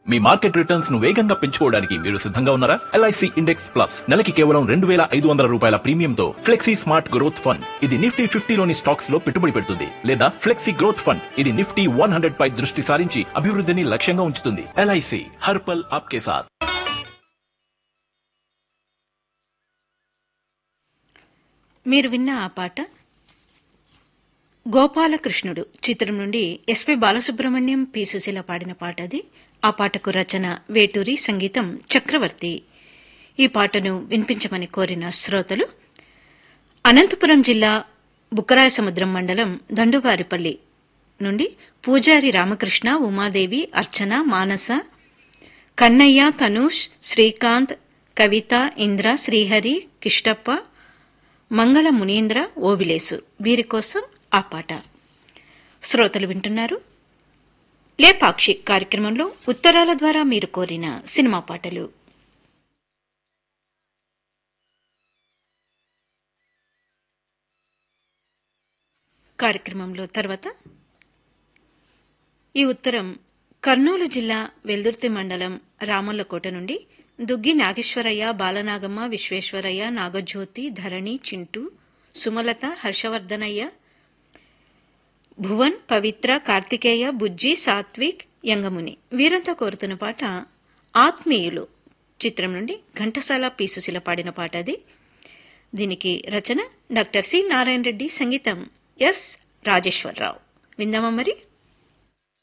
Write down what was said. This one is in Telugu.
మీ మార్కెట్ రిటర్న్స్ ను వేగంగా పెంచుకోవడానికి మీరు సిద్ధంగా ఉన్నారా ఎల్ఐసి ఇండెక్స్ ప్లస్ నెలకి కేవలం రెండు వేల ఐదు వందల రూపాయల ప్రీమియంతో ఫ్లెక్సీ స్మార్ట్ గ్రోత్ ఫండ్ ఇది నిఫ్టీ ఫిఫ్టీలోని స్టాక్స్ లో పెట్టుబడి పెడుతుంది లేదా ఫ్లెక్సీ గ్రోత్ ఫండ్ ఇది నిఫ్టీ వన్ హండ్రెడ్ పై దృష్టి సారించి అభివృద్ధిని లక్ష్యంగా ఉంచుతుంది ఎల్ఐసి హర్పల్ ఆప్కే సాథ్ మీరు విన్న ఆ పాట గోపాలకృష్ణుడు చిత్రం నుండి ఎస్పి బాలసుబ్రహ్మణ్యం పి సుశీల పాడిన పాట అది ఆ పాటకు రచన వేటూరి సంగీతం చక్రవర్తి ఈ పాటను వినిపించమని కోరిన శ్రోతలు అనంతపురం జిల్లా బుక్కరాయసముద్రం మండలం దండువారిపల్లి నుండి పూజారి రామకృష్ణ ఉమాదేవి అర్చన మానస కన్నయ్య తనూష్ శ్రీకాంత్ కవిత ఇంద్ర శ్రీహరి కిష్టప్ప మంగళ మునీంద్ర ఓబిలేసు వీరి కోసం ఆ పాట శ్రోతలు వింటున్నారు లేపాక్షి కార్యక్రమంలో ఉత్తరాల ద్వారా మీరు కోరిన సినిమా పాటలు కార్యక్రమంలో తర్వాత ఈ ఉత్తరం కర్నూలు జిల్లా వెల్దుర్తి మండలం రామల్లకోట నుండి దుగ్గి నాగేశ్వరయ్య బాలనాగమ్మ విశ్వేశ్వరయ్య నాగజ్యోతి ధరణి చింటూ సుమలత హర్షవర్ధనయ్య భువన్ పవిత్ర కార్తికేయ బుజ్జి సాత్విక్ యంగముని వీరంతా కోరుతున్న పాట ఆత్మీయులు చిత్రం నుండి ఘంటసాల పీసుశిల పాడిన పాట అది దీనికి రచన డాక్టర్ సి నారాయణ రెడ్డి సంగీతం ఎస్ రాజేశ్వరరావు విందామా మరి